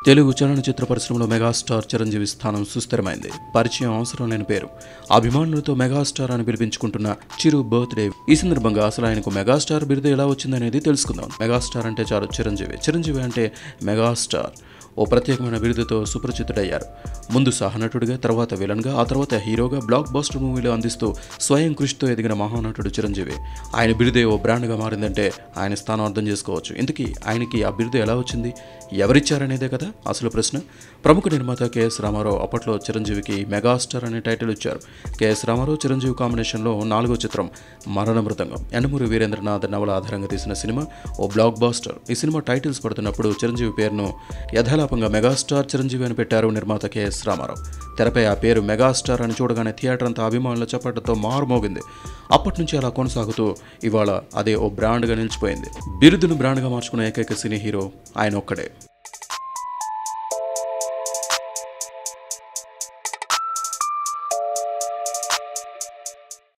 తెలుగు చలనచిత్ర పరిశ్రమలో మెగాస్టార్ చిరంజీవి స్థానం సుస్థిరమైంది పరిచయం అవసరం లేని పేరు అభిమానులతో మెగాస్టార్ అని పిలిపించుకుంటున్న చిరు బర్త్డే ఈ సందర్భంగా అసలు ఆయనకు మెగాస్టార్ బిరుదు ఎలా వచ్చిందనేది తెలుసుకుందాం మెగాస్టార్ అంటే చాలు చిరంజీవి చిరంజీవి అంటే మెగాస్టార్ ఓ ప్రత్యేకమైన బిరుదుతో సుపరిచితుడయ్యారు ముందు సహనటుడిగా తర్వాత విలన్గా ఆ తర్వాత హీరోగా బ్లాక్ బాస్టర్ మూవీలో అందిస్తూ స్వయం కృషితో ఎదిగిన మహానటుడు చిరంజీవి ఆయన బిరుదే ఓ బ్రాండ్గా మారిందంటే ఆయన స్థానం అర్థం చేసుకోవచ్చు ఇంతకీ ఆయనకి ఆ బిరుదు ఎలా వచ్చింది ఎవరిచ్చారనేదే కదా అసలు ప్రశ్న ప్రముఖ నిర్మాత కెఎస్ రామారావు అప్పట్లో చిరంజీవికి మెగాస్టార్ అనే టైటిల్ ఇచ్చారు కెఎస్ రామారావు చిరంజీవి కాంబినేషన్లో నాలుగో చిత్రం మరణ మృతంగం ఎండమూరి వీరేంద్రనాథ్ నవల ఆధారంగా తీసిన సినిమా ఓ బ్లాక్ బాస్టర్ ఈ సినిమా టైటిల్స్ పడుతున్నప్పుడు చిరంజీవి పేరును యథాలాపంగా మెగాస్టార్ చిరంజీవి అని పెట్టారు నిర్మాత కెఎస్ రామారావు తెరపై ఆ పేరు మెగాస్టార్ అని చూడగానే థియేటర్ అంతా అభిమానుల చప్పట్లతో మారుమోగింది అప్పటి నుంచి అలా కొనసాగుతూ ఇవాళ అదే ఓ బ్రాండ్గా నిలిచిపోయింది బిరుదును బ్రాండ్గా మార్చుకున్న ఏకైక సినీ హీరో ఆయన ఒక్కడే